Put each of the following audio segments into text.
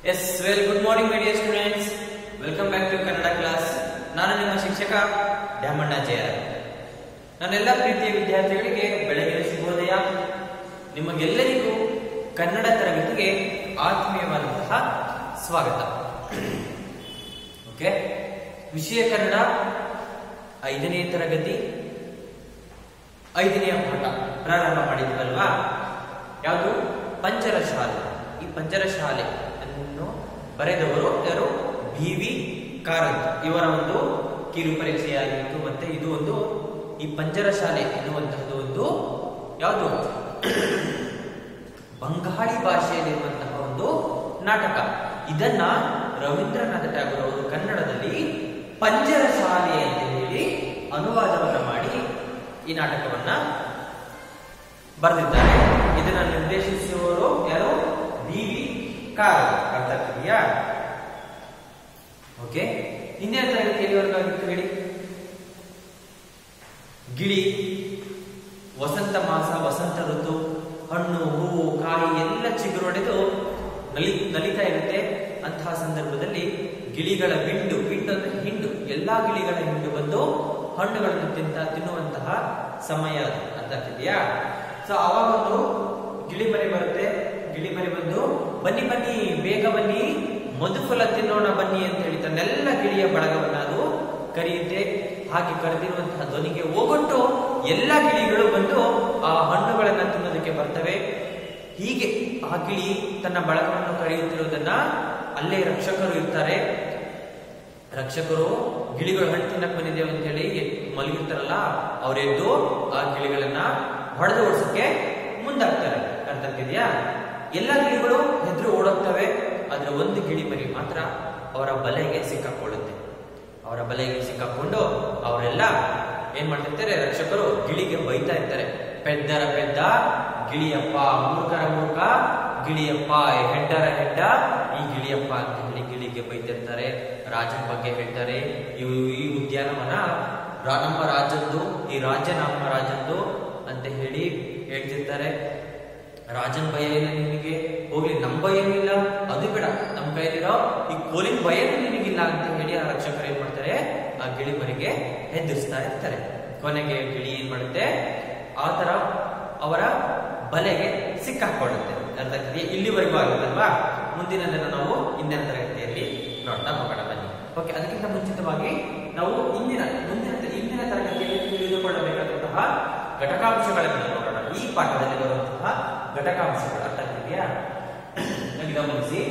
S well good morning my dear students welcome back to Kannada class ನಾನು ನಿಮ್ಮ ಶಿಕ್ಷಕ ಡ್ಯಾಮಣ್ಣಾಚಾರ್ಯ ನನ್ನೆಲ್ಲ ಪ್ರೀತಿಯ ವಿದ್ಯಾರ್ಥಿಗಳಿಗೆ ಬೆಳಗಿನ ಶುಭೋದಯ ನಿಮಗೆಲ್ಲರಿಗೂ ಕನ್ನಡ ತರಗತಿಗೆ ಆತ್ಮೀಯವಾದಂತಹ ಸ್ವಾಗತ ಓಕೆ ವಿಷಯ ಕನ್ನಡ ಐದನೇ ತರಗತಿ ಐದನೆಯ ಪಾಠ ಪ್ರಾರಂಭ ಮಾಡಿದ್ವಲ್ವಾ ಯಾವುದು ಪಂಚರ ಶಾಲೆ ಈ ಪಂಚರ ಶಾಲೆ ಅನ್ನು ಬರೆದವರು ಯಾರು ಬಿ ವಿ ಕಾರಂತ್ ಇವರ ಒಂದು ಕಿರು ಪರೀಕ್ಷೆಯಾಗಿತ್ತು ಮತ್ತೆ ಇದು ಒಂದು ಈ ಪಂಚರ ಶಾಲೆ ಎನ್ನುವಂತಹದ್ದು ಒಂದು ಯಾವುದು ಬಂಗಾಳಿ ಭಾಷೆಯಲ್ಲಿರುವಂತಹ ಒಂದು ನಾಟಕ ಇದನ್ನ ರವೀಂದ್ರನಾಥ ಟ್ಯಾಗೋರ್ ಅವರು ಕನ್ನಡದಲ್ಲಿ ಪಂಜರ ಶಾಲೆ ಅಂತ ಹೇಳಿ ಅನುವಾದವನ್ನ ಮಾಡಿ ಈ ನಾಟಕವನ್ನ ಬರೆದಿದ್ದಾರೆ ಇದನ್ನ ನಿರ್ದೇಶಿಸುವವರು ಯಾರು ಬಿ ವಿ ಕಾರ್ ಅರ್ಥ ಆಗ್ತಿದೆಯಾ ಓಕೆ ಹಿಂದಿನ ತರಗತಿ ಎಲ್ಲಿವರೆಗಾಗಿತ್ತು ಹೇಳಿ ಗಿಳಿ ವಸಂತ ಮಾಸ ವಸಂತ ಋತು ಹಣ್ಣು ಹೂವು ಕಾಯಿ ಎಲ್ಲ ಚಿಗುರೊಡೆದು ನಲಿ ನಲಿತಾ ಇರುತ್ತೆ ಅಂತಹ ಸಂದರ್ಭದಲ್ಲಿ ಗಿಳಿಗಳ ಹಿಂಡು ಹಿಂಡು ಅಂದ್ರೆ ಹಿಂಡು ಎಲ್ಲಾ ಗಿಳಿಗಳ ಹಿಂಡು ಬಂದು ಹಣ್ಣುಗಳನ್ನು ತಿಂತ ತಿನ್ನುವಂತಹ ಸಮಯ ಅದು ಅರ್ಥ ಆಗ್ತಿದೆಯಾ ಸೊ ಅವಾಗ ಒಂದು ಗಿಳಿ ಮರಿ ಬರುತ್ತೆ ಗಿಳಿ ಮರಿ ಬಂದು ಬನ್ನಿ ಬನ್ನಿ ಬೇಗ ಬನ್ನಿ ಮಧುಫಲ ತಿನ್ನೋಣ ಬನ್ನಿ ಅಂತ ಹೇಳಿ ತನ್ನೆಲ್ಲ ಗಿಳಿಯ ಬಳಗವನ್ನ ಅದು ಕರೆಯುತ್ತೆ ಹಾಗೆ ಕರೆದಿರುವಂತಹ ಧ್ವನಿಗೆ ಹೋಗೊಟ್ಟು ಎಲ್ಲ ಗಿಳಿಗಳು ಬಂದು ಆ ಹಣ್ಣುಗಳನ್ನ ತಿನ್ನೋದಕ್ಕೆ ಬರ್ತವೆ ಹೀಗೆ ಆ ಗಿಳಿ ತನ್ನ ಬಳಗವನ್ನು ಕರೆಯುತ್ತಿರುವುದನ್ನ ಅಲ್ಲೇ ರಕ್ಷಕರು ಇರ್ತಾರೆ ರಕ್ಷಕರು ಗಿಳಿಗಳು ಹಣ್ಣು ತಿನ್ನಕ್ ಬಂದಿದ್ದೇವೆ ಅಂತ ಹೇಳಿ ಮಲಗಿರ್ತಾರಲ್ಲ ಅವರೆದ್ದು ಆ ಗಿಳಿಗಳನ್ನ ಹೊಡೆದು ಓಡಿಸಕ್ಕೆ ಮುಂದಾಗ್ತಾರೆ ಅರ್ಥ ಆಗ್ತಿದ್ಯಾ ಎಲ್ಲ ಗಿಳಿಗಳು ಹೆದ್ರು ಓಡೋಗ್ತವೆ ಆದ್ರೆ ಒಂದು ಗಿಳಿ ಮರಿ ಮಾತ್ರ ಅವರ ಬಲೆಗೆ ಸಿಕ್ಕಾಕೊಳ್ಳುತ್ತೆ ಅವರ ಬಲೆಗೆ ಸಿಕ್ಕಾಕೊಂಡು ಅವರೆಲ್ಲ ಏನ್ ಮಾಡ್ತಿರ್ತಾರೆ ರಕ್ಷಕರು ಗಿಳಿಗೆ ಬೈತಾ ಇರ್ತಾರೆ ಪೆದ್ದರ ಪೆದ್ದ ಗಿಳಿಯಪ್ಪ ಮೂರ್ಖರ ಮೂರ್ಖ ಗಿಳಿಯಪ್ಪ ಹೆಡ್ಡರ ಹೆಡ್ಡ ಈ ಗಿಳಿಯಪ್ಪ ಅಂತ ಹೇಳಿ ಗಿಳಿಗೆ ಬೈತಿರ್ತಾರೆ ರಾಜನ ಬಗ್ಗೆ ಹೇಳ್ತಾರೆ ಇವು ಈ ಉದ್ಯಾನವನ ರಾ- ನಮ್ಮ ರಾಜಂದು ಈ ರಾಜ್ಯ ನಮ್ಮ ರಾಜಂದು ಅಂತ ಹೇಳಿ ಹೇಳ್ತಿರ್ತಾರೆ ರಾಜನ್ ಭಯ ಇಲ್ಲ ನಿನಗೆ ಹೋಗ್ಲಿ ನಮ್ ಭಯ ಇಲ್ಲ ಅದು ಬೇಡ ನಮ್ ಕೈಲಿರೋ ಈ ಕೋಲಿನ ಭಯನೂ ನಿನಗಿಲ್ಲ ಅಂತ ಹೇಳಿ ಆ ರಕ್ಷಕರು ಏನ್ ಮಾಡ್ತಾರೆ ಆ ಗಿಳಿ ಮರಿಗೆ ಹೆದರ್ಸ್ತಾ ಇರ್ತಾರೆ ಕೊನೆಗೆ ಗಿಳಿ ಏನ್ ಮಾಡುತ್ತೆ ಆ ತರ ಅವರ ಬಲೆಗೆ ಸಿಕ್ಕಾಕೊಳ್ಳುತ್ತೆ ಅರ್ಥ ಆಗ್ತಿದೆಯಾ ಇಲ್ಲಿವರೆಗೂ ಆಗುತ್ತಲ್ವಾ ಮುಂದಿನದನ್ನು ನಾವು ಇಂದಿನ ತರಗತಿಯಲ್ಲಿ ನೋಡ್ತಾ ಹೋಗೋಣ ಬನ್ನಿ ಓಕೆ ಅದಕ್ಕಿಂತ ಮುಂಚಿತವಾಗಿ ನಾವು ಇಂದಿನ ಮುಂದಿನ ಇಂದಿನ ತರಗತಿಯಲ್ಲಿ ತಿಳಿದುಕೊಳ್ಳಬೇಕಾದಂತಹ ಘಟಕಾಂಶಗಳನ್ನು ನೋಡೋಣ ಈ ಪಾಠದಲ್ಲಿ ಬರುವಂತಹ ಘಟಕಾಂಶಗಳು ಅರ್ಥ ಆಗ್ತಿದೆಯಾ ನನಗೆ ಗಮನಿಸಿ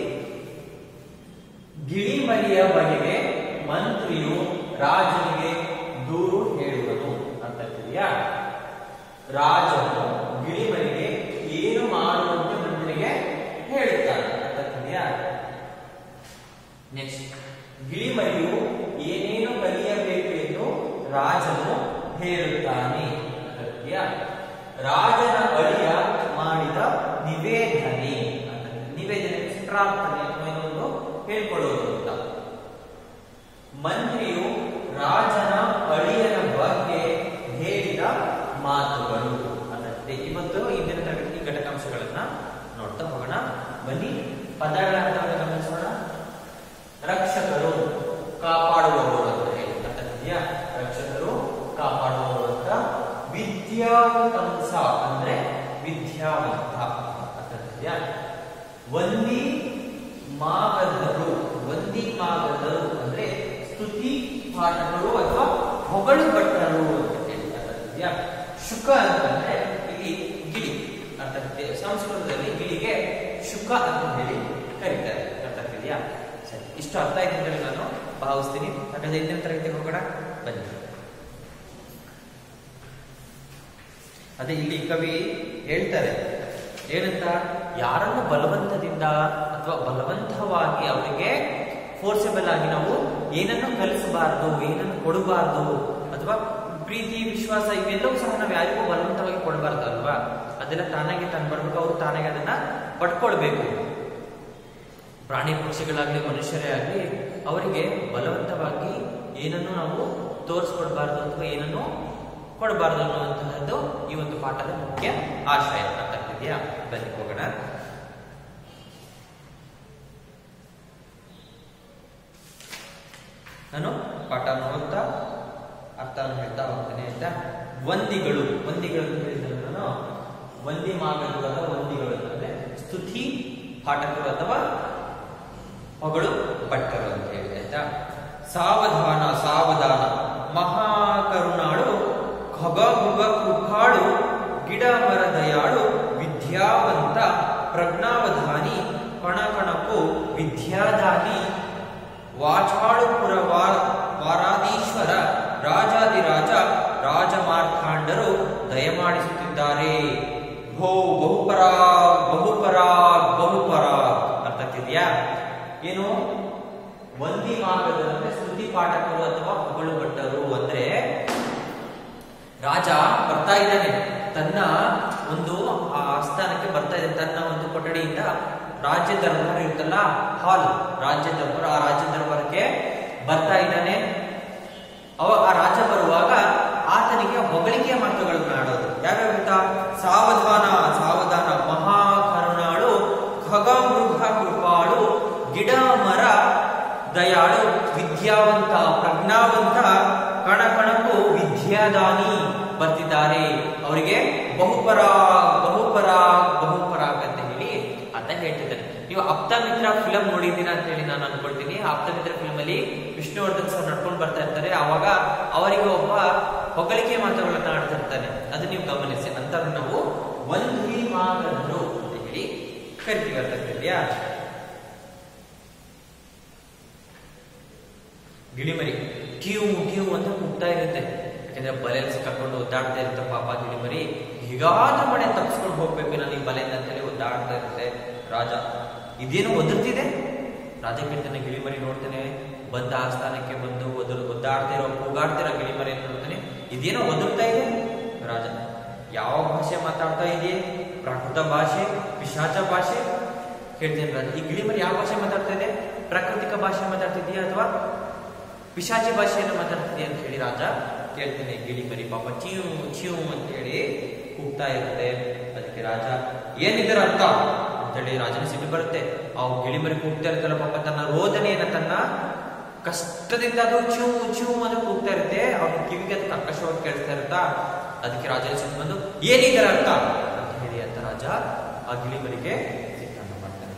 ಗಿಳಿಮರಿಯ ಬಗೆಗೆ ಮಂತ್ರಿಯು ರಾಜನಿಗೆ ದೂರು ಹೇಳುವನು ಅರ್ಥ ಆಗ್ತಿದೆಯಾ ರಾಜನು ಗಿಳಿಮರಿಗೆ ಏನು ಮಾಡುವಂತೆ ಮಂತ್ರಿಗೆ ಹೇಳುತ್ತಾನೆ ಅರ್ಥ ಆಗ್ತಿದೆಯಾ ನೆಕ್ಸ್ಟ್ ಗಿಳಿಮರಿಯು ಏನೇನು ಕಲಿಯಬೇಕು ಎಂದು ರಾಜನು ಹೇಳುತ್ತಾನೆ ಅರ್ಥ ಆಗ್ತಿದೆಯಾ ರಾಜನ ಅಳಿಯ ಮಾಡಿದ ನಿವೇದನೆ ಅಂತ ನಿವೇದನೆ ಪ್ರಾರ್ಥನೆ ಅಥವಾ ಏನೊಂದು ಹೇಳ್ಕೊಳ್ಳೋದು ಅಂತ ಮಂತ್ರಿಯು ರಾಜನ ಅಳಿಯನ ಬಗ್ಗೆ ಹೇಳಿದ ಮಾತುಗಳು ಅನ್ನತ್ತೆ ಇವತ್ತು ಇಂದಿನ ತರಗತಿ ಘಟಕಾಂಶಗಳನ್ನ ನೋಡ್ತಾ ಹೋಗೋಣ ಬನ್ನಿ ಪದಗಳ ಅರ್ಥವನ್ನು ಗಮನಿಸೋಣ ರಕ್ಷಕರು ಕಾಪಾಡುವವರು ಅಂತ ಹೇಳಿ ಅರ್ಥ ಇದೆಯಾ ರಕ್ಷಕರು ಕಾಪಾಡುವವರು ಅಂತ ವಿದ್ಯಾವಂತ ಅಂದ್ರೆ ವಿದ್ಯಾವಂತ ಅರ್ಥ ಇದೆಯಾ ವಂದಿ ಮಾಗಧರು ವಂದಿ ಮಾಗಧರು ಅಂದ್ರೆ ಸ್ತುತಿ ಪಾಠಗಳು ಅಥವಾ ಹೊಗಳು ಭಟ್ಟರು ಅಂತ ಹೇಳಿ ಅರ್ಥ ಇದೆಯಾ ಶುಕ ಅಂತಂದ್ರೆ ಇಲ್ಲಿ ಗಿಳಿ ಅರ್ಥ ಆಗ್ತಿದೆ ಸಂಸ್ಕೃತದಲ್ಲಿ ಗಿಳಿಗೆ ಶುಕ ಅಂತ ಹೇಳಿ ಕರೀತಾರೆ ಅರ್ಥ ಆಗ್ತಿದೆಯಾ ಸರಿ ಇಷ್ಟು ಅರ್ಥ ಆಯ್ತು ಅಂತ ಹೇಳಿ ನಾನು ಭಾವಿಸ್ತೀನಿ ಹಾಗಾದ್ರೆ ಇಂದಿನ ತರಗತಿಗೆ ಹೋಗೋಣ ಬನ್ನಿ ಅದೇ ಇಲ್ಲಿ ಕವಿ ಹೇಳ್ತಾರೆ ಏನಂತ ಯಾರನ್ನು ಬಲವಂತದಿಂದ ಅಥವಾ ಬಲವಂತವಾಗಿ ಅವರಿಗೆ ಫೋರ್ಸೆಬಲ್ ಆಗಿ ನಾವು ಏನನ್ನು ಕಲಿಸಬಾರದು ಏನನ್ನು ಕೊಡಬಾರದು ಅಥವಾ ಪ್ರೀತಿ ವಿಶ್ವಾಸ ಇವೆಲ್ಲವೂ ಸಹ ನಾವು ಯಾರಿಗೂ ಬಲವಂತವಾಗಿ ಕೊಡಬಾರ್ದು ಅಲ್ವಾ ಅದೆಲ್ಲ ತಾನಾಗೆ ತಾನು ಬರ್ಬೇಕು ಅವರು ತಾನಾಗೆ ಅದನ್ನ ಪಡ್ಕೊಳ್ಬೇಕು ಪ್ರಾಣಿ ಪಕ್ಷಿಗಳಾಗ್ಲಿ ಮನುಷ್ಯರೇ ಆಗ್ಲಿ ಅವರಿಗೆ ಬಲವಂತವಾಗಿ ಏನನ್ನು ನಾವು ತೋರಿಸ್ಕೊಡ್ಬಾರ್ದು ಅಥವಾ ಏನನ್ನು ಕೊಡಬಾರ್ದು ಅನ್ನುವಂತಹದ್ದು ಈ ಒಂದು ಪಾಠದ ಮುಖ್ಯ ಆಶಯ ಅರ್ಥ ಆಗ್ತಿದೆಯಾ ಬನ್ನಿ ಹೋಗೋಣ ನಾನು ಪಾಠವನ್ನು ಓದ್ತಾ ಅರ್ಥವನ್ನು ಹೇಳ್ತಾ ಹೋಗ್ತೇನೆ ಆಯ್ತಾ ವಂದಿಗಳು ವಂದಿಗಳು ಅಂತ ಹೇಳಿದ್ರೆ ನಾನು ವಂದಿ ಮಾಗಲ್ವದ ವಂದಿಗಳು ಅಂದ್ರೆ ಸ್ತುತಿ ಪಾಠಕರು ಅಥವಾ ಮಗಳು ಭಟ್ಟರು ಅಂತ ಹೇಳಿ ಆಯ್ತಾ ಸಾವಧಾನ ಸಾವಧಾನ ಮಹಾಕರುಣಾಳು ಖಗಮೃಗ ಕೃಪಾಳು ಗಿಡ ಮರ ದಯಾಳು ವಿದ್ಯಾವಂತ ಪ್ರಜ್ಞಾವಧಾನಿ ಕಣಕಣಕು ವಿದ್ಯಾದಾನಿ ವಾಚಾಳುಪುರ ವಾರ- ವಾರಾಧೀಶ್ವರ ರಾಜಾದಿರಾಜ ರಾಜಮಾರ್ತಾಂಡರು ದಯಮಾಡಿಸುತ್ತಿದ್ದಾರೆ ಭೋ ಬಹುಪರಾಗ್ ಬಹುಪರಾಗ್ ಬಹುಪರಾಗ್ ಅರ್ಥ ಆಗ್ತಿದ್ಯಾ ಏನು ವಂದಿ ಮಾರ್ಗದ ಅಂದ್ರೆ ಸ್ತುತಿ ಪಾಠಕರು ಅಥವಾ ಹೊಗಳು ಭಟ್ಟರು ಅಂದ್ರೆ ರಾಜ ಬರ್ತಾ ಇದ್ದಾನೆ ತನ್ನ ಒಂದು ಆ ಆಸ್ಥಾನಕ್ಕೆ ಬರ್ತಾ ಇದ್ದಾನೆ ತನ್ನ ಒಂದು ಕೊಠಡಿಯಿಂದ ರಾಜ್ಯ ದರ್ಬಾರ ಇರುತ್ತಲ್ಲ ಹಾಲ್ ರಾಜ್ಯ ದರ್ಬಾರ ಆ ರಾಜ್ಯ ದರ್ಬಾರಕ್ಕೆ ಬರ್ತಾ ಇದ್ದಾನೆ ಅವ ಆ ರಾಜ ಬರುವಾಗ ಆತನಿಗೆ ಹೊಗಳಿಕೆಯ ಮಾತುಗಳನ್ನು ಆಡೋದು ಯಾವ್ಯಾವ ಗೊತ್ತಾ ಸಾವಧಾನ ಸಾವಧಾನ ಮಹಾಕರುಣಾಳು ಖಗಮೃಗ ಕೃಪಾಳು ಗಿಡ ಮರ ದಯಾಳು ವಿದ್ಯಾವಂತ ಪ್ರಜ್ಞಾವಂತ ಕಣಕಣಕ್ಕೂ ವಿದ್ಯಾದಾನಿ ಬರ್ತಿದ್ದಾರೆ ಅವರಿಗೆ ಬಹುಪರಾಗ್ ಬಹುಪರಾಗ್ ಬಹುಪರಾಗ್ ಅಂತ ಹೇಳಿ ಅಂತ ಹೇಳ್ತಿದ್ದಾರೆ ನೀವು ಆಪ್ತಮಿತ್ರ ಫಿಲಂ ನೋಡಿದ್ದೀರಾ ಅಂತ ಹೇಳಿ ನಾನು ಅನ್ಕೊಳ್ತೀನಿ ಆಪ್ತಮಿತ್ರ ಫಿಲಂ ಅಲ್ಲಿ ವಿಷ್ಣುವರ್ಧನ್ ಸರ್ ನಡ್ಕೊಂಡು ಬರ್ತಾ ಇರ್ತಾರೆ ಅವಾಗ ಅವರಿಗೆ ಒಬ್ಬ ಹೊಗಳಿಕೆ ಮಾತುಗಳನ್ನ ಆಡ್ತಾ ಇರ್ತಾನೆ ಅದು ನೀವು ಗಮನಿಸಿ ಅಂತ ನಾವು ವಂದಿ ಮಾಗಂದ್ರು ಅಂತ ಹೇಳಿ ಕರಿತೀವಿ ಅರ್ಥ ಆಗ್ತಿದ್ಯಾ ಗಿಳಿಮರಿ ಟ್ಯೂ ಟ್ಯೂ ಅಂತ ಕೂಗ್ತಾ ಇರುತ್ತೆ ಯಾಕಂದ್ರೆ ಬಲೆಯಲ್ಲಿ ಸಿಕ್ಕಾಕೊಂಡು ಒದ್ದಾಡ್ತಾ ಇರುತ್ತೆ ಪಾಪ ಗಿಳಿಮರಿ ಹೀಗಾದ್ರೂ ಮನೆ ತಪ್ಪಿಸ್ಕೊಂಡು ಹೋಗ್ಬೇಕು ನಾನು ಈ ಬಲೆಯಿಂದ ಅಂತೇಳಿ ಒದ್ದಾಡ್ತಾ ಇರುತ್ತೆ ರಾಜ ಇದೇನು ಒದರ್ತಿದೆ ರಾಜ ಕೇಳ್ತಾನೆ ಗಿಳಿಮರಿ ನೋಡ್ತಾನೆ ಬಂದ ಆಸ್ಥಾನಕ್ಕೆ ಬಂದು ಒದರ್ ಒದ್ದಾಡ್ತಾ ಇರೋ ಕೂಗಾಡ್ತಾ ಇರೋ ಗಿಳಿಮರಿ ನೋಡ್ತಾನೆ ಇದೇನೋ ಒದರ್ತಾ ಇದೆ ರಾಜ ಯಾವ ಭಾಷೆ ಮಾತಾಡ್ತಾ ಇದೆಯೇ ಪ್ರಾಕೃತ ಭಾಷೆ ಪಿಶಾಚ ಭಾಷೆ ಹೇಳ್ತೇನೆ ರಾಜ ಈ ಗಿಳಿಮರಿ ಯಾವ ಭಾಷೆ ಮಾತಾಡ್ತಾ ಇದೆ ಪ್ರಾಕೃತಿಕ ಭಾಷೆ ಮಾತಾಡ್ತಿದ್ಯಾ ಅಥವಾ ಪಿಶಾಚಿ ಭಾಷೆಯನ್ನು ಮಾತಾಡ್ತಿದ್ಯಾ ಅಂತ ಹೇಳಿ ರಾಜ ಕೇಳ್ತೇನೆ ಗಿಳಿಮರಿ ಪಾಪ ಚ್ಯೂ ಚ್ಯೂ ಅಂತ ಹೇಳಿ ಕೂಗ್ತಾ ಇರುತ್ತೆ ಅದಕ್ಕೆ ರಾಜ ಏನಿದರ ಅರ್ಥ ಅಂತೇಳಿ ರಾಜನ ಸಿಟ್ಟು ಬರುತ್ತೆ ಆ ಗಿಳಿಮರಿ ಕೂಗ್ತಾ ಇರುತ್ತಲ್ಲ ಪಾಪ ತನ್ನ ರೋದನೆಯನ್ನ ತನ್ನ ಕಷ್ಟದಿಂದ ಅದು ಚ್ಯೂ ಚ್ಯೂ ಅಂತ ಕೂಗ್ತಾ ಇರುತ್ತೆ ಅವ್ನ ಕಿವಿಗೆ ಅದು ಕರ್ಕಶವಾಗಿ ಕೇಳಿಸ್ತಾ ಇರುತ್ತಾ ಅದಕ್ಕೆ ರಾಜನ ಸಿಟ್ಟು ಬಂದು ಏನಿದರ ಅರ್ಥ ಅಂತ ಹೇಳಿ ಅಂತ ರಾಜ ಆ ಗಿಳಿಮರಿಗೆ ಸಿಟ್ಟನ್ನು ಮಾಡ್ತಾನೆ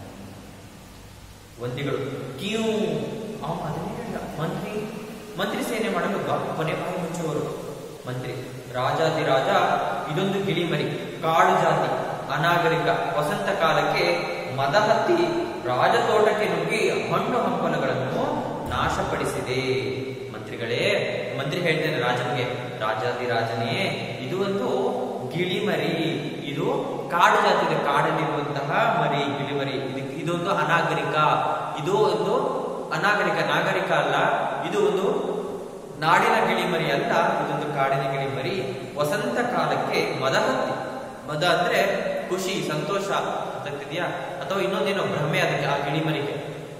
ವಂದಿಗಳು ಕ್ಯೂ ಅವ ಅದನ್ನೇ ಹೇಳಿದ ಮಂತ್ರಿ ಮಂತ್ರಿ ಸೇನೆ ಮಾಡಲು ಬಾ- ಕೊನೆ ಬಾಯಿ ಮುಚ್ಚುವರು ಮಂತ್ರಿ ರಾಜಾದಿರಾಜ ಇದೊಂದು ಗಿಳಿಮರಿ ಕಾಡು ಜಾತಿ ಅನಾಗರಿಕ ವಸಂತ ಕಾಲಕ್ಕೆ ಮದ ಹತ್ತಿ ರಾಜತೋಟಕ್ಕೆ ನುಗ್ಗಿ ಹಣ್ಣು ಹಂಪಲುಗಳನ್ನು ನಾಶಪಡಿಸಿದೆ ಮಂತ್ರಿಗಳೇ ಮಂತ್ರಿ ಹೇಳ್ತೇನೆ ರಾಜನಿಗೆ ರಾಜಾದಿರಾಜನೇ ಇದು ಒಂದು ಗಿಳಿಮರಿ ಇದು ಕಾಡು ಜಾತಿ ಇದೆ ಕಾಡಲ್ಲಿರುವಂತಹ ಮರಿ ಗಿಳಿಮರಿ ಇದು ಇದೊಂದು ಅನಾಗರಿಕ ಇದು ಒಂದು ಅನಾಗರಿಕ ನಾಗರಿಕ ಅಲ್ಲ ಇದು ಒಂದು ನಾಡಿನ ಗಿಳಿಮರಿ ಅಲ್ಲ ಇದೊಂದು ಕಾಡಿನ ಗಿಳಿಮರಿ ವಸಂತ ಕಾಲಕ್ಕೆ ಮದ ಹತ್ತಿ ಮದ ಅಂದ್ರೆ ಖುಷಿ ಸಂತೋಷ ಆಗ್ತಿದ್ಯಾ ಅಥವಾ ಇನ್ನೊಂದೇನೋ ಭ್ರಮೆ ಅದಕ್ಕೆ ಆ ಗಿಳಿಮರಿಗೆ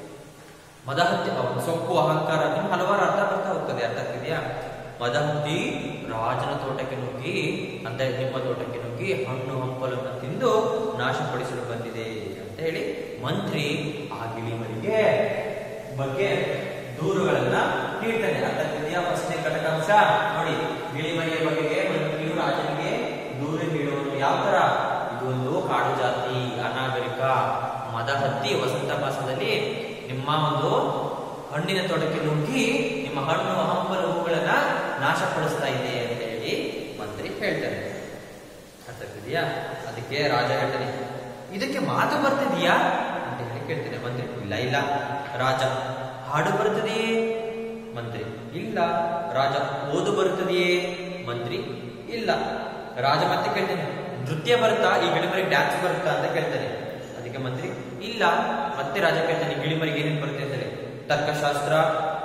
ಮದ ಹತ್ತಿ ಅವನ ಸೊಕ್ಕು ಅಹಂಕಾರ ಇನ್ನು ಹಲವಾರು ಅರ್ಥ ಬರ್ತಾ ಹೋಗ್ತದೆ ಅರ್ಥ ಆಗ್ತಿದ್ಯಾ ಮದ ಹತ್ತಿ ರಾಜನ ತೋಟಕ್ಕೆ ನುಗ್ಗಿ ಅಂದ್ರೆ ನಿಮ್ಮ ತೋಟಕ್ಕೆ ನುಗ್ಗಿ ಹಣ್ಣು ಹಂಪಲನ್ನು ತಿಂದು ನಾಶಪಡಿಸಲು ಬಂದಿದೆ ಅಂತ ಹೇಳಿ ಮಂತ್ರಿ ಆ ಗಿಳಿಮರಿಗೆ ಬಗ್ಗೆ ದೂರುಗಳನ್ನ ನೀಡ್ತಾನೆ ಅರ್ಥ ಆಗ್ತಿದ್ಯಾ ಫಸ್ಟ್ನೇ ಘಟಕಾಂಶ ನೋಡಿ ಗಿಳಿಮರಿಯ ಬಗೆಗೆ ಮಂತ್ರಿಯು ರಾಜನಿಗೆ ದೂರು ನೀಡುವುದು ಯಾವ ತರ ಇದು ಒಂದು ಕಾಡು ಜಾತಿ ಅನಾಗರಿಕ ಮದ ಹತ್ತಿ ವಸಂತ ಮಾಸದಲ್ಲಿ ನಿಮ್ಮ ಒಂದು ಹಣ್ಣಿನ ತೋಟಕ್ಕೆ ನುಗ್ಗಿ ನಿಮ್ಮ ಹಣ್ಣು ಹಂಪಲು ಹೂಗಳನ್ನ ನಾಶಪಡಿಸ್ತಾ ಇದೆ ಅಂತ ಹೇಳಿ ಮಂತ್ರಿ ಹೇಳ್ತಾರೆ ಅರ್ಥ ಆಗ್ತಿದ್ಯಾ ಅದಕ್ಕೆ ರಾಜ ಹೇಳ್ತಾನೆ ಇದಕ್ಕೆ ಮಾತು ಬರ್ತಿದೆಯಾ ಅಂತ ಹೇಳಿ ಕೇಳ್ತಾನೆ ಮಂತ್ರಿ ಇಲ್ಲ ಇಲ್ಲ ರಾಜ ಹಾಡು ಬರುತ್ತದೆಯೇ ಮಂತ್ರಿ ಇಲ್ಲ ರಾಜ ಓದು ಬರುತ್ತದೆಯೇ ಮಂತ್ರಿ ಇಲ್ಲ ರಾಜ ಮತ್ತೆ ಕೇಳ್ತಾನೆ ನೃತ್ಯ ಬರುತ್ತಾ ಈ ಗಿಳಿಮರಿಗೆ ಡ್ಯಾನ್ಸ್ ಬರುತ್ತಾ ಅಂತ ಕೇಳ್ತಾನೆ ಅದಕ್ಕೆ ಮಂತ್ರಿ ಇಲ್ಲ ಮತ್ತೆ ರಾಜ ಕೇಳ್ತಾನೆ ಈ ಗಿಳಿಮರಿಗೆ ಏನೇನು ಬರುತ್ತೆ ಅಂತಾರೆ ತರ್ಕಶಾಸ್ತ್ರ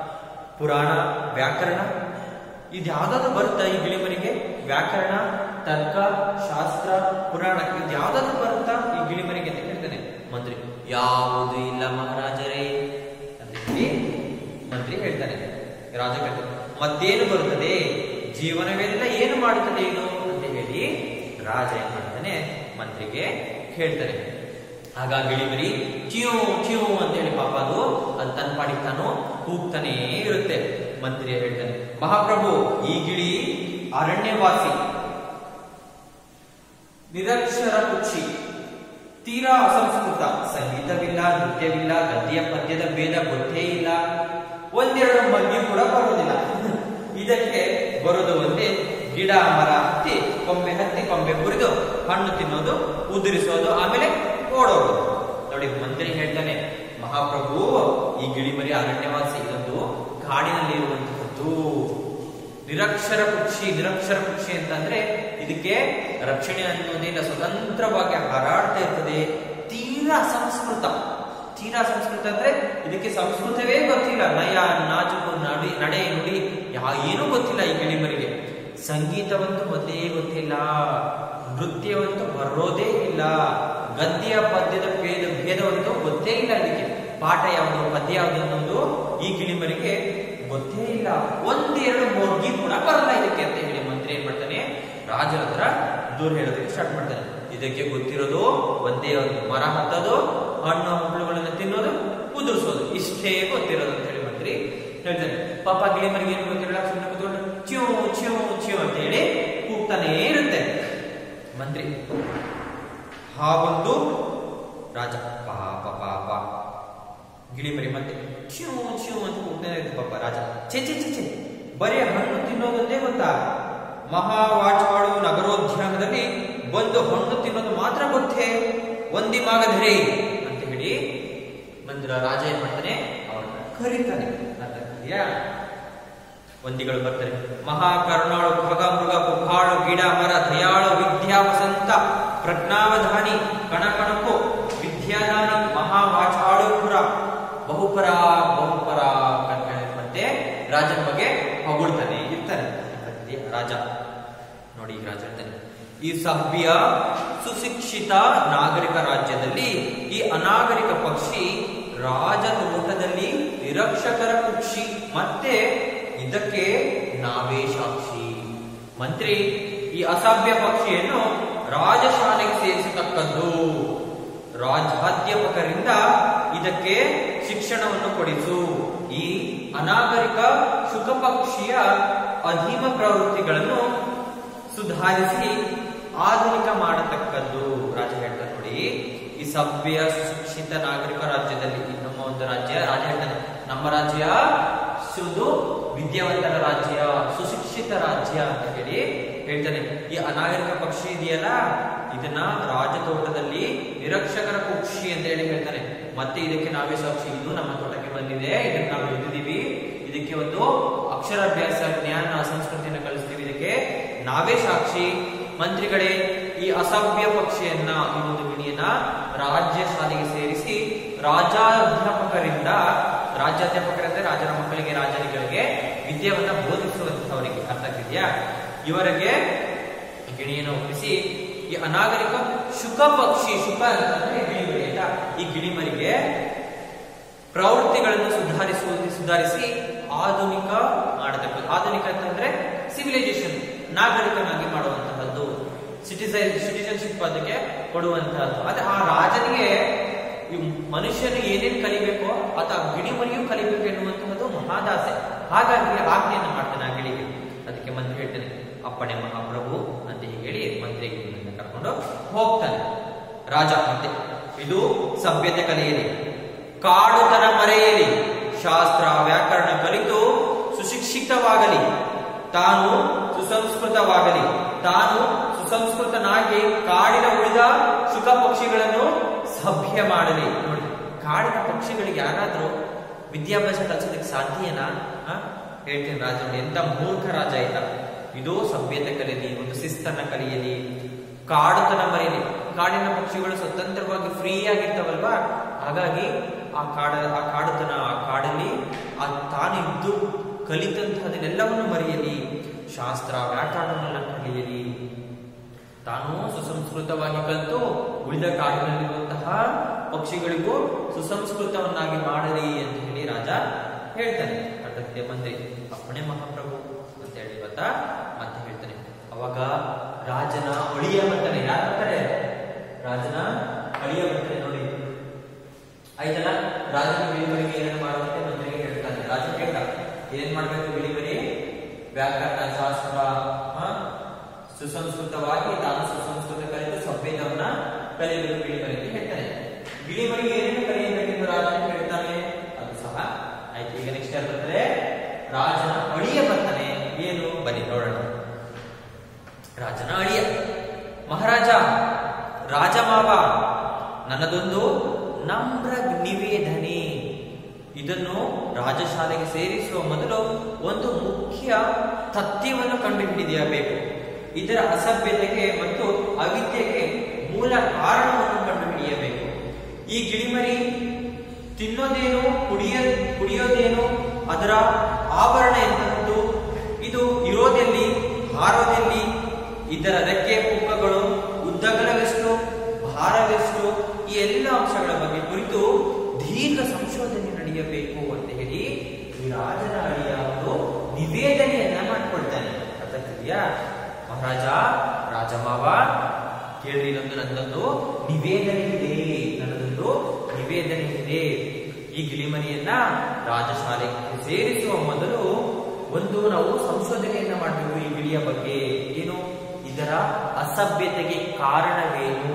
ಪುರಾಣ ವ್ಯಾಕರಣ ಇದು ಯಾವ್ದಾದ್ರು ಬರುತ್ತಾ ಈ ಗಿಳಿಮರಿಗೆ ವ್ಯಾಕರಣ ತರ್ಕ ಶಾಸ್ತ್ರ ಪುರಾಣ ಇದು ಯಾವ್ದಾದ್ರು ಬರುತ್ತಾ ಈ ಗಿಳಿಮರಿಗೆ ಅಂತ ಕೇಳ್ತಾನೆ ಮಂತ್ರಿ ಯಾವುದು ಇಲ್ಲ ಮಹಾರಾಜರೇ ಅಂತ ಹೇಳಿ ಮಂತ್ರಿ ಹೇಳ್ತಾನೆ ರಾಜ ಕೇಳ್ತಾನೆ ಮತ್ತೇನು ಬರುತ್ತದೆ ಜೀವನವೆಲ್ಲ ಏನು ಮಾಡುತ್ತದೆ ಇದು ಅಂತ ಹೇಳಿ ರಾಜ ಏನ್ ಮಾಡ್ತಾನೆ ಮಂತ್ರಿಗೆ ಹೇಳ್ತಾನೆ ಆಗ ಗಿಳಿಮರಿ ಚ್ಯೂ ಚ್ಯೂ ಅಂತೇಳಿ ಪಾಪ ಅದು ಅದು ತನ್ನ ಪಾಡಿಗೆ ತಾನು ಕೂಗ್ತಾನೇ ಇರುತ್ತೆ ಮಂತ್ರಿ ಹೇಳ್ತಾನೆ ಮಹಾಪ್ರಭು ಈ ಗಿಳಿ ಅರಣ್ಯವಾಸಿ ನಿರಕ್ಷರ ಪಕ್ಷಿ ತೀರಾ ಅಸಂಸ್ಕೃತ ಸಂಗೀತವಿಲ್ಲ ನೃತ್ಯವಿಲ್ಲ ಗದ್ಯ ಪದ್ಯದ ಭೇದ ಗೊತ್ತೇ ಇಲ್ಲ ಒಂದೆರಡು ಮಗ್ಗಿ ಕೂಡ ಬರೋದಿಲ್ಲ ಇದಕ್ಕೆ ಬರೋದು ಒಂದೇ ಗಿಡ ಮರ ಹತ್ತಿ ಕೊಂಬೆ ಹತ್ತಿ ಕೊಂಬೆ ಮುರಿದು ಹಣ್ಣು ತಿನ್ನೋದು ಉದುರಿಸೋದು ಆಮೇಲೆ ಓಡೋದು ನೋಡಿ ಮಂತ್ರಿ ಹೇಳ್ತಾನೆ ಮಹಾಪ್ರಭು ಈ ಗಿಳಿಮರಿ ಅರಣ್ಯವಾಸಿ ಇದೊಂದು ಕಾಡಿನಲ್ಲಿ ಇರುವಂತಹದ್ದು ನಿರಕ್ಷರ ಪಕ್ಷಿ ನಿರಕ್ಷರ ಪಕ್ಷಿ ಅಂತಂದ್ರೆ ಇದಕ್ಕೆ ರಕ್ಷಣೆ ಅನ್ನೋದಿಲ್ಲ ಸ್ವತಂತ್ರವಾಗಿ ಹಾರಾಡ್ತಾ ಇರ್ತದೆ ತೀರಾ ಸಂಸ್ಕೃತ ತೀರಾ ಸಂಸ್ಕೃತ ಅಂದ್ರೆ ಇದಕ್ಕೆ ಸಂಸ್ಕೃತವೇ ಗೊತ್ತಿಲ್ಲ ನಯ ನಾಜುಕು ನಡಿ ನಡೆ ನುಡಿ ಯಾ ಏನೂ ಗೊತ್ತಿಲ್ಲ ಈ ಗಿಳಿಮರಿಗೆ ಸಂಗೀತವಂತೂ ಮೊದಲೇ ಗೊತ್ತಿಲ್ಲ ನೃತ್ಯವಂತೂ ಬರೋದೇ ಇಲ್ಲ ಗದ್ಯ ಪದ್ಯದ ಭೇದ ಭೇದವಂತೂ ಗೊತ್ತೇ ಇಲ್ಲ ಇದಕ್ಕೆ ಪಾಠ ಯಾವುದು ಪದ್ಯ ಯಾವುದು ಅನ್ನೋದು ಈ ಗಿಳಿಮರಿಗೆ ಗೊತ್ತೇ ಇಲ್ಲ ಒಂದೆರಡು ಮೊಗ್ಗಿ ಕೂಡ ಬರಲ್ಲ ಇದಕ್ಕೆ ಅಂತ ಹೇಳಿ ಮಂತ್ರಿ ಏನ್ ಮಾಡ್ತಾನೆ ರಾಜರ ಹತ್ರ ದೂರ ಹೇಳೋದಕ್ಕೆ ಸ್ಟಾರ್ಟ್ ಮಾಡ್ತಾನೆ ಇದಕ್ಕೆ ಗೊತ್ತಿರೋದು ಒಂದೇ ಒಂದು ಮರ ಹತ್ತೋದು ಹಣ್ಣು ಹಂಪಲುಗಳನ್ನ ತಿನ್ನೋದು ಕುದುರಿಸೋದು ಇಷ್ಟೇ ಗೊತ್ತಿರೋದು ಅಂತ ಹೇಳಿ ಮಂತ್ರಿ ಹೇಳ್ತಾನೆ ಪಾಪ ಗಿಳಿಮರಿಗೆ ಏನು ಗೊತ್ತಿರಲ್ಲ ಸುಮ್ಮನೆ ಕೂತ್ಕೊಂಡು ಚ್ಯೂ ಚ್ಯೂ ಚ್ಯೂ ಅಂತ ಹೇಳಿ ಕೂಗ್ತಾನೇ ಇರುತ್ತೆ ಮಂತ್ರಿ ಹಾವೊಂದು ರಾಜ ಪಾಪ ಪಾಪ ಗಿಳಿಮರಿ ಮತ್ತೆ ಚ್ಯೂ ಚ್ಯೂ ಅಂತ ಕೂಗ್ತಾನೆ ಇರುತ್ತೆ ಪಾಪ ರಾಜ ಛೆ ಛೆ ಛೆ ಛೆ ಬರೀ ಹಣ್ಣು ತಿನ್ನೋದೊಂದೇ ಗೊತ್ತಾ ಮಹಾವಾಚಾಳು ನಗರೋದ್ಯಾನದಲ್ಲಿ ಬಂದು ಹಣ್ಣು ತಿನ್ನೋದು ಮಾತ್ರ ಗೊತ್ತೇ ಒಂದಿ ಮಾಗಧರೆ ಅಂತ ಹೇಳಿ ಮಂದಿರ ರಾಜ ಏನ್ ಮಾಡ್ತಾನೆ ಅವರನ್ನ ಕರೀತಾನೆ ಅರ್ಥ ಆಗ್ತಿದ್ಯಾ? ವಂದಿಗಳು ಬರ್ತಾರೆ ಮಹಾಕರುಣಾಳು ಖಗ ಮೃಗ ಪುಖಾಳು ಗಿಡ ಮರ ದಯಾಳು ವಿದ್ಯಾ ವಸಂತ ಪ್ರಜ್ಞಾವಧಾನಿ ಕಣಕಣಕು ವಿದ್ಯಾದಾನಿ ಮಹಾವಾಚಾಳು ಪುರ ಬಹುಪರ ಬಹುಪರ ಅಂತ ಮತ್ತೆ ರಾಜನ ಬಗ್ಗೆ ಹೊಗಳ್ತಾನೆ ಇರ್ತಾನೆ ಅರ್ಥಾಗ್ತಿದ್ಯಾ? ರಾಜ ನೋಡಿ ಈಗ ರಾಜ ಹೇಳ್ತಾನೆ ಈ ಸಭ್ಯ ಸುಶಿಕ್ಷಿತ ನಾಗರಿಕ ರಾಜ್ಯದಲ್ಲಿ ಈ ಅನಾಗರಿಕ ಪಕ್ಷಿ ರಾಜನೋಟದಲ್ಲಿ ನಿರಕ್ಷಕರ ಪಕ್ಷಿ ಮತ್ತೆ ಇದಕ್ಕೆ ನಾವೇ ಸಾಕ್ಷಿ ಮಂತ್ರಿ ಈ ಅಸಭ್ಯ ಪಕ್ಷಿಯನ್ನು ರಾಜಶಾಲೆಗೆ ಸೇರಿಸತಕ್ಕದ್ದು ರಾಜ್ಯಾಧ್ಯಾಪಕರಿಂದ ಇದಕ್ಕೆ ಶಿಕ್ಷಣವನ್ನು ಕೊಡಿಸು ಈ ಅನಾಗರಿಕ ಶುಕಪಕ್ಷಿಯ ಅಧೀಮ ಪ್ರವೃತ್ತಿಗಳನ್ನು ಸುಧಾರಿಸಿ ಆಧುನಿಕ ಮಾಡತಕ್ಕದ್ದು ರಾಜ ಹೇಳ್ತಾರೆ ನೋಡಿ ಈ ಸಭ್ಯ ಸುಶಿಕ್ಷಿತ ನಾಗರಿಕ ರಾಜ್ಯದಲ್ಲಿ ಈ ನಮ್ಮ ಒಂದು ರಾಜ್ಯ ರಾಜ ಹೇಳ್ತಾನೆ ನಮ್ಮ ರಾಜ್ಯ ಶುದು ವಿದ್ಯಾವಂತರ ರಾಜ್ಯ ಸುಶಿಕ್ಷಿತ ರಾಜ್ಯ ಅಂತ ಹೇಳಿ ಹೇಳ್ತಾನೆ ಈ ಅನಾಗರಿಕ ಪಕ್ಷಿ ಇದೆಯಲ್ಲ ಇದನ್ನ ರಾಜತೋಟದಲ್ಲಿ ನಿರಕ್ಷಕರ ಪಕ್ಷಿ ಅಂತ ಹೇಳಿ ಹೇಳ್ತಾನೆ ಮತ್ತೆ ಇದಕ್ಕೆ ನಾವೇ ಸಾಕ್ಷಿ ಇದು ನಮ್ಮ ತೋಟಕ್ಕೆ ಬಂದಿದೆ ಇದಕ್ಕೆ ನಾವು ಇದ್ದಿದ್ದೀವಿ ಇದಕ್ಕೆ ಒಂದು ಅಕ್ಷರಾಭ್ಯಾಸ ಜ್ಞಾನ ಸಂಸ್ಕೃತಿಯನ್ನು ಕಲಿಸ್ತೀವಿ ಇದಕ್ಕೆ ನಾವೇ ಸಾಕ್ಷಿ ಮಂತ್ರಿಗಳೇ ಈ ಅಸಭ್ಯ ಪಕ್ಷಿಯನ್ನ ಈ ಒಂದು ಗಿಣಿಯನ್ನ ರಾಜ್ಯ ಶಾಲೆಗೆ ಸೇರಿಸಿ ರಾಜ್ಯಾಧ್ಯಾಪಕರಿಂದ ರಾಜ್ಯಾಧ್ಯಾಪಕರಂದ್ರೆ ರಾಜರ ಮಕ್ಕಳಿಗೆ ರಾಜರಿಗಳಿಗೆ ವಿದ್ಯೆಯನ್ನ ಬೋಧಿಸುವಂತವರಿಗೆ ಅರ್ಥ ಆಗ್ತಿದ್ಯಾ ಇವರಿಗೆ ಈ ಗಿಣಿಯನ್ನು ಒಪ್ಪಿಸಿ ಈ ಅನಾಗರಿಕ ಶುಕ ಪಕ್ಷಿ ಶುಕ ಅಂತಂದ್ರೆ ಗಿಳಿಮರಿ ಆಯ್ತಾ ಈ ಗಿಳಿಮರಿಗೆ ಪ್ರವೃತ್ತಿಗಳನ್ನು ಸುಧಾರಿಸುವುದು ಸುಧಾರಿಸಿ ಆಧುನಿಕ ಮಾಡತಕ್ಕದ್ದು ಆಧುನಿಕ ಅಂತಂದ್ರೆ ಸಿವಿಲೈಸೇಷನ್ ನಾಗರಿಕನಾಗಿ ಮಾಡುವಂತಹದ್ದು ಸಿಟಿಸನ್ ಸಿಟಿಸನ್ಶಿಪ್ ಅದಕ್ಕೆ ಕೊಡುವಂತಹದ್ದು ಅದೇ ಆ ರಾಜನಿಗೆ ಈ ಮನುಷ್ಯನು ಏನೇನು ಕಲಿಬೇಕೋ ಆತ ಗಿಣಿಮರಿಯೂ ಕಲಿಬೇಕು ಎನ್ನುವಂತಹದ್ದು ಮಹಾದಾಸೆ ಹಾಗಾಗಿ ಆಜ್ಞೆಯನ್ನು ಮಾಡ್ತಾನೆ ಆ ಗಿಳಿಗೆ ಅದಕ್ಕೆ ಮಂತ್ರಿ ಹೇಳ್ತಾನೆ ಅಪ್ಪಣೆ ಮಹಾಪ್ರಭು ಅಂತ ಹೀಗೆ ಹೇಳಿ ಮಂತ್ರಿ ಗಿಳಿಯನ್ನು ಕರ್ಕೊಂಡು ಹೋಗ್ತಾನೆ ರಾಜ ಮತ್ತೆ ಇದು ಸಭ್ಯತೆ ಕಲಿಯಲಿ ಕಾಡುತನ ಮರೆಯಲಿ ಶಾಸ್ತ್ರ ವ್ಯಾಕರಣ ಕಲಿತು ಸುಶಿಕ್ಷಿತವಾಗಲಿ ತಾನು ಸುಸಂಸ್ಕೃತವಾಗಲಿ ತಾನು ಸುಸಂಸ್ಕೃತನಾಗಿ ಕಾಡಿನ ಉಳಿದ ಸುಖ ಪಕ್ಷಿಗಳನ್ನು ಸಭ್ಯ ಮಾಡಲಿ ನೋಡಿ ಕಾಡಿನ ಪಕ್ಷಿಗಳಿಗೆ ಯಾರಾದ್ರೂ ವಿದ್ಯಾಭ್ಯಾಸ ಕಲಿಸೋದಕ್ಕೆ ಸಾಧ್ಯನಾ ಆ? ಹೇಳ್ತೀನಿ ರಾಜ ನೋಡಿ ಎಂತ ಮೂರ್ಖ ರಾಜ ಆಯ್ತಾ ಇದು ಸಭ್ಯತೆ ಕಲಿಯಲಿ ಒಂದು ಶಿಸ್ತನ್ನ ಕಲಿಯಲಿ ಕಾಡುತನ ಮರೆಯಲಿ ಕಾಡಿನ ಪಕ್ಷಿಗಳು ಸ್ವತಂತ್ರವಾಗಿ ಫ್ರೀ ಆಗಿರ್ತಾವಲ್ವಾ ಹಾಗಾಗಿ ಆ ಕಾಡ ಆ ಕಾಡುತನ ಆ ಕಾಡಲ್ಲಿ ಆ ತಾನಿದ್ದು ಕಲಿತಂತಹದನ್ನೆಲ್ಲವನ್ನು ಮರೆಯಲಿ ಶಾಸ್ತ್ರ ವ್ಯಾಕರಣವನ್ನ ಕಲಿಯಲಿ ತಾನು ಸುಸಂಸ್ಕೃತವಾಗಿ ಕಲಿತು ಉಳಿದ ಕಾಡಿನಲ್ಲಿರುವಂತಹ ಪಕ್ಷಿಗಳಿಗೂ ಸುಸಂಸ್ಕೃತವನ್ನಾಗಿ ಮಾಡಲಿ ಅಂತ ಹೇಳಿ ರಾಜ ಹೇಳ್ತಾನೆ ಅದಕ್ಕೆ ಮಂತ್ರಿ ಅಪ್ಪಣೆ ಮಹಾಪ್ರಭು ಅಂತ ಹೇಳಿ ಇವತ್ತ ಮತ್ತೆ ಹೇಳ್ತಾನೆ ಅವಾಗ ರಾಜನ ಅಳಿಯ ಬರ್ತಾನೆ ಯಾರು ಬರ್ತಾರೆ ರಾಜನ ಅಳಿಯ ಬರ್ತಾನೆ ನೋಡಿ ಆಯ್ತಲ್ಲ ರಾಜನ ಗಿಳಿಮರಿಗೆ ಏನೇನು ಮಾಡುವಂತೆ ಮಂತ್ರಿಗೆ ಹೇಳ್ತಾನೆ ರಾಜ ಹೇಳ್ದ ಏನ್ ಮಾಡ್ಬೇಕು ಗಿಳಿಮರಿ ವ್ಯಾಕರಣ ಶಾಸ್ತ್ರ ಆ, ಸುಸಂಸ್ಕೃತವಾಗಿ ತಾನು ಸುಸಂಸ್ಕೃತ ಕಲಿತು ಸಭ್ಯತವನ್ನ ಕಲಿಯಬೇಕು ಗಿಳಿಮರಿ ಅಂತ ಹೇಳ್ತಾನೆ ಗಿಳಿಮರಿ ಏನೇನು ಕಲಿಯಬೇಕೆಂದು ರಾಜನ ಹೇಳ್ತಾನೆ ಅದು ಸಹ ಆಯ್ತು ಈಗ ನೆಕ್ಸ್ಟ್ ಯಾರು ಬರ್ತಾರೆ ರಾಜನ ಅಳಿಯ ಬರ್ತಾನೆ ಏನು ಬನ್ನಿ ನೋಡೋಣ ರಾಜನ ಅಳಿಯ ಮಹಾರಾಜ ರಾಜಮಾವ ನನ್ನದೊಂದು ನಮ್ರ ನಿವೇದನೆ ಇದನ್ನು ರಾಜಶಾಲೆಗೆ ಸೇರಿಸುವ ಮೊದಲು ಒಂದು ಮುಖ್ಯ ತಥ್ಯವನ್ನು ಕಂಡುಹಿಡಿಯಬೇಕು ಇದರ ಅಸಭ್ಯತೆಗೆ ಮತ್ತು ಅವಿದ್ಯೆಗೆ ಮೂಲ ಕಾರಣವನ್ನು ಕಂಡುಹಿಡಿಯಬೇಕು ಈ ಗಿಳಿಮರಿ ತಿನ್ನೋದೇನು ಕುಡಿಯ ಕುಡಿಯೋದೇನು ಅದರ ಆಭರಣ ಎಂತಹದ್ದು ಇದು ಇರೋದೆಲ್ಲಿ ಹಾರೋದೆಲ್ಲಿ ಇದರ ರೆಕ್ಕೆ ಪುಕ್ಕಗಳು ಉದ್ದಗಲವೆಷ್ಟು ಭಾರವೆಷ್ಟು ಈ ಎಲ್ಲ ಅಂಶಗಳ ಬಗ್ಗೆ ಕುರಿತು ದೀರ್ಘ ಸಂಶೋಧನೆ ನಡೆಯಬೇಕು ಅಂತ ಹೇಳಿ ಈ ರಾಜನ ಅಳಿಯ ಒಂದು ನಿವೇದನೆಯನ್ನ ಮಾಡ್ಕೊಳ್ತಾನೆ ಅರ್ಥ ಆಗ್ತಿದ್ಯಾ ಮಹಾರಾಜ ರಾಜಮಾವ ಕೇಳ್ರಿ ಇದೊಂದು ನನ್ನದೊಂದು ನಿವೇದನೆ ಇದೆ ನನ್ನದೊಂದು ನಿವೇದನೆ ಇದೆ ಈ ಗಿಳಿಮರಿಯನ್ನ ರಾಜಶಾಲೆಗೆ ಸೇರಿಸುವ ಮೊದಲು ಒಂದು ನಾವು ಸಂಶೋಧನೆಯನ್ನ ಮಾಡಬೇಕು ಈ ಗಿಳಿಯ ಬಗ್ಗೆ ಏನು ಇದರ ಅಸಭ್ಯತೆಗೆ ಕಾರಣವೇನು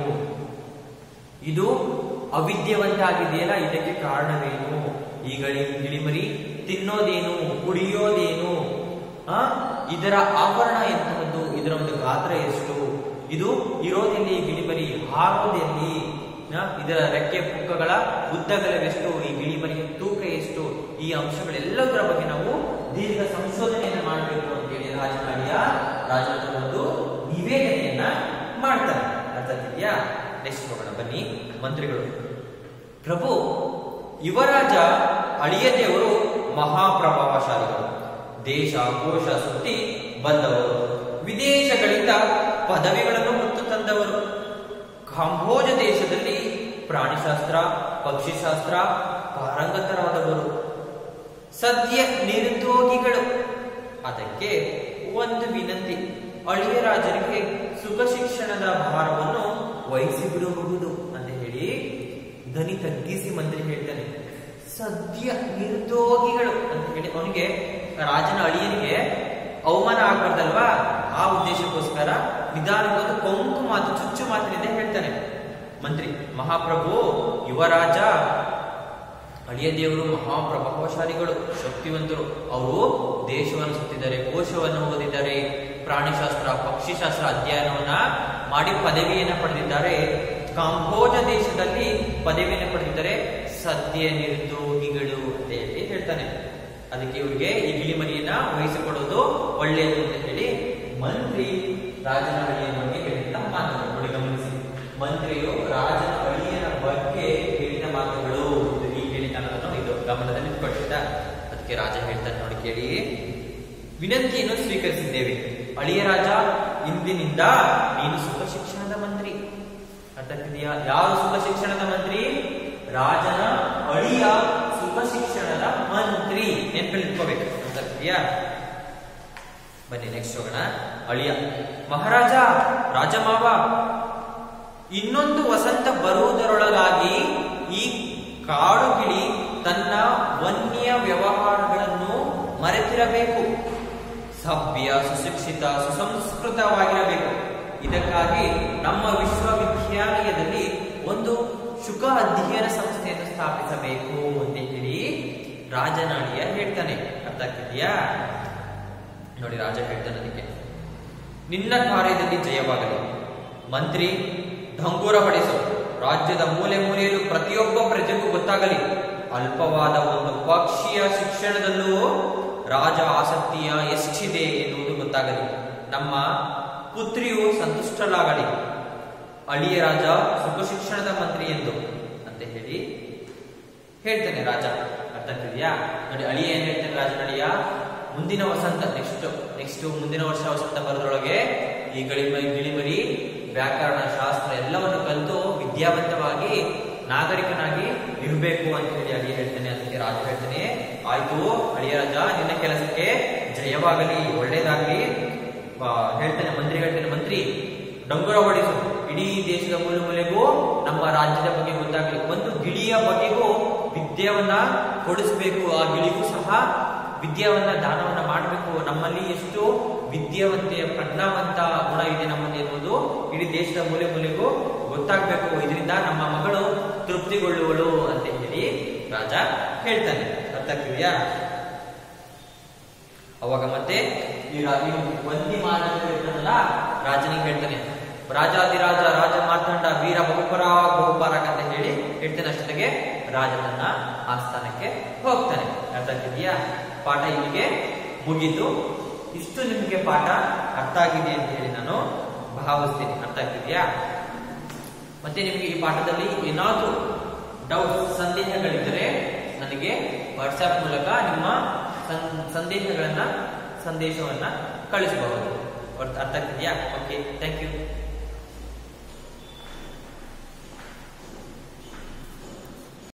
ಇದು ಅವಿದ್ಯವಂತಾಗಿದೆಯಲ್ಲ ಇದಕ್ಕೆ ಕಾರಣವೇನು ಈ ಗಿಳಿ ಗಿಳಿಮರಿ ತಿನ್ನೋದೇನು ಕುಡಿಯೋದೇನು ಆ ಇದರ ಆಭರಣ ಎಂತಹದ್ದು ಇದರ ಒಂದು ಗಾತ್ರ ಎಷ್ಟು ಇದು ಇರೋದೆಲ್ಲಿ ಈ ಗಿಳಿಮರಿ ಹಾರೋದೆಲ್ಲಿ ಆ, ಇದರ ರೆಕ್ಕೆ ಪುಕ್ಕಗಳ ಉದ್ದಗಲವೆಷ್ಟು ಈ ಗಿಳಿಮರಿಯ ತೂಕ ಎಷ್ಟು ಈ ಅಂಶಗಳೆಲ್ಲದರ ಬಗ್ಗೆ ನಾವು ದೀರ್ಘ ಸಂಶೋಧನೆಯನ್ನ ಮಾಡಬೇಕು ಅಂತೇಳಿ ರಾಜಕಾರಿಯ ರಾಜನ ಒಂದು ನಿವೇದನೆಯನ್ನ ಮಾಡ್ತಾರೆ ಅರ್ಥ ಆಗ್ತಿದ್ಯಾ ನೆಕ್ಸ್ಟ್ ಹೋಗೋಣ ಬನ್ನಿ ಮಂತ್ರಿಗಳು ಪ್ರಭು ಯುವರಾಜ ಅಳಿಯ ದೇವರು ಮಹಾಪ್ರಭಾವಶಾಲಿಗಳು ದೇಶ ಕೋಶ ಸುತ್ತಿ ಬಂದವರು ವಿದೇಶಗಳಿಂದ ಪದವಿಗಳನ್ನು ಹೊತ್ತು ತಂದವರು ಕಾಂಬೋಜ ದೇಶದಲ್ಲಿ ಪ್ರಾಣಿಶಾಸ್ತ್ರ ಪಕ್ಷಿಶಾಸ್ತ್ರ ಪಾರಂಗತರಾದವರು ಸದ್ಯ ನಿರುದ್ಯೋಗಿಗಳು ಅದಕ್ಕೆ ಒಂದು ವಿನಂತಿ ಅಳಿಯ ರಾಜರಿಗೆ ಸುಖ ಶಿಕ್ಷಣದ ಭಾರವನ್ನು ವಹಿಸಿ ಬಿಡಬಹುದು ಅಂತ ಹೇಳಿ ಧ್ವನಿ ತಗ್ಗಿಸಿ ಮಂತ್ರಿ ಹೇಳ್ತಾನೆ ಸದ್ಯ ನಿರುದ್ಯೋಗಿಗಳು ಅಂತ ಹೇಳಿ ಅವನಿಗೆ ರಾಜನ ಅಳಿಯನಿಗೆ ಅವಮಾನ ಆಗ್ಬಾರ್ದಲ್ವಾ ಆ ಉದ್ದೇಶಕ್ಕೋಸ್ಕರ ನಿಧಾನವಾಗಿ ಕೊಂಕು ಮಾತು ಚುಚ್ಚು ಮಾತಿನಿಂದ ಹೇಳ್ತಾನೆ ಮಂತ್ರಿ ಮಹಾಪ್ರಭು ಯುವರಾಜ ಅಳಿಯ ದೇವರು ಮಹಾಪ್ರಭಾವಶಾಲಿಗಳು ಶಕ್ತಿವಂತರು ಅವರು ದೇಶವನ್ನು ಸುತ್ತಿದ್ದಾರೆ ಕೋಶವನ್ನು ಓದಿದ್ದಾರೆ ಪ್ರಾಣಿಶಾಸ್ತ್ರ ಪಕ್ಷಿಶಾಸ್ತ್ರ ಅಧ್ಯಯನವನ್ನ ಮಾಡಿ ಪದವಿಯನ್ನು ಪಡೆದಿದ್ದಾರೆ ಕಾಂಬೋಜ ದೇಶದಲ್ಲಿ ಪದವಿಯನ್ನು ಪಡೆದಿದ್ದಾರೆ ಸದ್ಯ ನಿರುದ್ಯೋಗಿಗಳು ಅಂತ ಹೇಳಿ ಹೇಳ್ತಾನೆ ಅದಕ್ಕೆ ಇವರಿಗೆ ಈ ಗಿಳಿಮರಿಯನ್ನ ವಹಿಸಿಕೊಡೋದು ಒಳ್ಳೆಯದು ಅಂತ ಹೇಳಿ ಮಂತ್ರಿ ರಾಜನ ಅಳಿಯ ಬಗ್ಗೆ ಹೇಳಿದ ಮಾತುಗಳು ನೋಡಿ ಗಮನಿಸಿ ಮಂತ್ರಿಯು ರಾಜನ ಅಳಿಯನ ಬಗ್ಗೆ ಹೇಳಿದ ಮಾತುಗಳು ಇದು ಈ ಹೇಳಿತನವನ್ನು ಇದು ಗಮನದಲ್ಲಿ ಇಟ್ಕೊಳ್ತಿದ್ದ ಅದಕ್ಕೆ ರಾಜ ಹೇಳ್ತಾನೆ ನೋಡಿ ಕೇಳಿ ವಿನಂತಿಯನ್ನು ಸ್ವೀಕರಿಸಿದ್ದೇವೆ ಅಳಿಯ ರಾಜ ಇಂದಿನಿಂದ ನೀನು ಸುಖ ಶಿಕ್ಷಣದ ಮಂತ್ರಿ ಅರ್ಥ ಆಗ್ತಿದೆಯಾ ಯಾರು ಸುಖ ಶಿಕ್ಷಣದ ಮಂತ್ರಿ ರಾಜನ ಅಳಿಯ ಸುಖ ಶಿಕ್ಷಣದ ಮಂತ್ರಿ ನೆನಪಲ್ಲಿ ಇಟ್ಕೋಬೇಕು ಅರ್ಥ ಆಗ್ತಿದೆಯಾ ಬನ್ನಿ ನೆಕ್ಸ್ಟ್ ಹೋಗೋಣ ಅಳಿಯ ಮಹಾರಾಜ ರಾಜಮಾವ ಇನ್ನೊಂದು ವಸಂತ ಬರುವುದರೊಳಗಾಗಿ ಈ ಕಾಡು ಗಿಳಿ ತನ್ನ ವನ್ಯ ವ್ಯವಹಾರಗಳನ್ನು ಮರೆತಿರಬೇಕು ಸಭ್ಯ ಸುಶಿಕ್ಷಿತ ಸುಸಂಸ್ಕೃತವಾಗಿರಬೇಕು ಇದಕ್ಕಾಗಿ ನಮ್ಮ ವಿಶ್ವವಿದ್ಯಾಲಯದಲ್ಲಿ ಒಂದು ಶುಕ ಅಧ್ಯಯನ ಸಂಸ್ಥೆಯನ್ನು ಸ್ಥಾಪಿಸಬೇಕು ಅಂತ ಹೇಳಿ ರಾಜನಾಡಿಯ ಹೇಳ್ತಾನೆ ಅರ್ಥ ಆಗ್ತಿದ್ಯಾ ನೋಡಿ ರಾಜ ಹೇಳ್ತಾನೆ ಅದಕ್ಕೆ ನಿನ್ನ ಕಾರ್ಯದಲ್ಲಿ ಜಯವಾಗಲಿ ಮಂತ್ರಿ ಢಂಗೂರ ಹೊಡೆಸು ರಾಜ್ಯದ ಮೂಲೆ ಮೂಲೆಯಲ್ಲೂ ಪ್ರತಿಯೊಬ್ಬ ಪ್ರಜೆಗೂ ಗೊತ್ತಾಗಲಿ ಅಲ್ಪವಾದ ಒಂದು ಪಕ್ಷಿಯ ಶಿಕ್ಷಣದಲ್ಲೂ ರಾಜ ಆಸಕ್ತಿಯ ಎಷ್ಟಿದೆ ಎನ್ನುವುದು ಗೊತ್ತಾಗಲಿ ನಮ್ಮ ಪುತ್ರಿಯು ಸಂತುಷ್ಟಳಾಗಲಿ ಅಳಿಯ ರಾಜ ಸುಖ ಶಿಕ್ಷಣದ ಮಂತ್ರಿ ಎಂದು ಅಂತ ಹೇಳಿ ಹೇಳ್ತಾನೆ ರಾಜ ಅರ್ಥ ಆಗ್ತಿದ್ಯಾ ನೋಡಿ ಅಳಿಯ ಏನ್ ಹೇಳ್ತಾನೆ ರಾಜನಳಿಯ ಮುಂದಿನ ವಸಂತ ನೆಕ್ಸ್ಟ್ ನೆಕ್ಸ್ಟ್ ಮುಂದಿನ ವರ್ಷ ವಸಂತ ಬರೋದ್ರೊಳಗೆ ಈ ಗಿಳಿಮರಿ ಗಿಳಿಮರಿ ವ್ಯಾಕರಣ ಶಾಸ್ತ್ರ ಎಲ್ಲವನ್ನು ಕಲಿತು ವಿದ್ಯಾವಂತವಾಗಿ ನಾಗರಿಕನಾಗಿ ಇರಬೇಕು ಅಂತ ಹೇಳಿ ಅಳಿಯ ಹೇಳ್ತಾನೆ ಅದಕ್ಕೆ ರಾಜ ಹೇಳ್ತಾನೆ ಆಯ್ತು ಅಳಿಯ ರಾಜ ನಿನ್ನ ಕೆಲಸಕ್ಕೆ ಜಯವಾಗಲಿ ಒಳ್ಳೇದಾಗಲಿ ಆ, ಹೇಳ್ತಾನೆ ಮಂತ್ರಿ ಹೇಳ್ತಾನೆ ಮಂತ್ರಿ ಡಂಗುರ ಹೊಡಿಸು ಇಡೀ ದೇಶದ ಮೂಲೆ ಮೂಲೆಗೂ ನಮ್ಮ ರಾಜ್ಯದ ಬಗ್ಗೆ ಗೊತ್ತಾಗಲಿ ಒಂದು ಗಿಳಿಯ ಬಗ್ಗೆಗೂ ವಿದ್ಯಾವನ್ನ ಕೊಡಿಸ್ಬೇಕು ಆ ಗಿಳಿಗೂ ಸಹ ವಿದ್ಯಾವನ್ನ ದಾನವನ್ನ ಮಾಡಬೇಕು ನಮ್ಮಲ್ಲಿ ಎಷ್ಟು ವಿದ್ಯಾವಂತೆಯ ಪ್ರಜ್ಞಾವಂತ ಗುಣ ಇದೆ ನಮ್ಮಲ್ಲಿ ಎನ್ನುವುದು ಇಡೀ ದೇಶದ ಮೂಲೆ ಮೂಲೆಗೂ ಗೊತ್ತಾಗ್ಬೇಕು ಇದರಿಂದ ನಮ್ಮ ಮಗಳು ತೃಪ್ತಿಗೊಳ್ಳುವಳು ಅಂತ ಹೇಳಿ ರಾಜ ಹೇಳ್ತಾನೆ ಅರ್ಥ ಆಗ್ತಿದ್ಯಾ ಅವಾಗ ಮತ್ತೆ ಈ ರಾ- ಈ ವಂದಿ ಮಾತನ್ನ ಹೇಳ್ತಾನಲ್ಲ ರಾಜನಿಗೆ ಹೇಳ್ತಾನೆ ರಾಜಾದಿರಾಜ ರಾಜ ಮಾರ್ತಾಂಡ ವೀರ ಬಹುಪರ ಬಹುಪರಾಕ್ ಅಂತ ಹೇಳಿ ಹೇಳ್ತಾನೆ ಅಷ್ಟೊತ್ತಿಗೆ ರಾಜ ತನ್ನ ಆಸ್ಥಾನಕ್ಕೆ ಹೋಗ್ತಾನೆ ಅರ್ಥ ಆಗ್ತಿದ್ಯಾ ಪಾಠ ಇಲ್ಲಿಗೆ ಮುಗೀತು ಇಷ್ಟು ನಿಮಗೆ ಪಾಠ ಅರ್ಥ ಆಗಿದೆ ಅಂತ ಹೇಳಿ ನಾನು ಭಾವಿಸ್ತೀನಿ ಅರ್ಥ ಆಗ್ತಿದ್ಯಾ ಮತ್ತೆ ನಿಮಗೆ ಈ ಪಾಠದಲ್ಲಿ ಏನಾದರೂ ಡೌಟ್ ಸಂದೇಹಗಳಿದ್ದರೆ ನನಗೆ ವಾಟ್ಸ್ಆಪ್ ಮೂಲಕ ನಿಮ್ಮ ಸಂ- ಸಂದೇಹಗಳನ್ನ ಸಂದೇಶವನ್ನ ಕಳಿಸಬಹುದು ಅರ್ಥ ಆಗ್ತಿದೆಯಾ ಓಕೆ ಥ್ಯಾಂಕ್ ಯು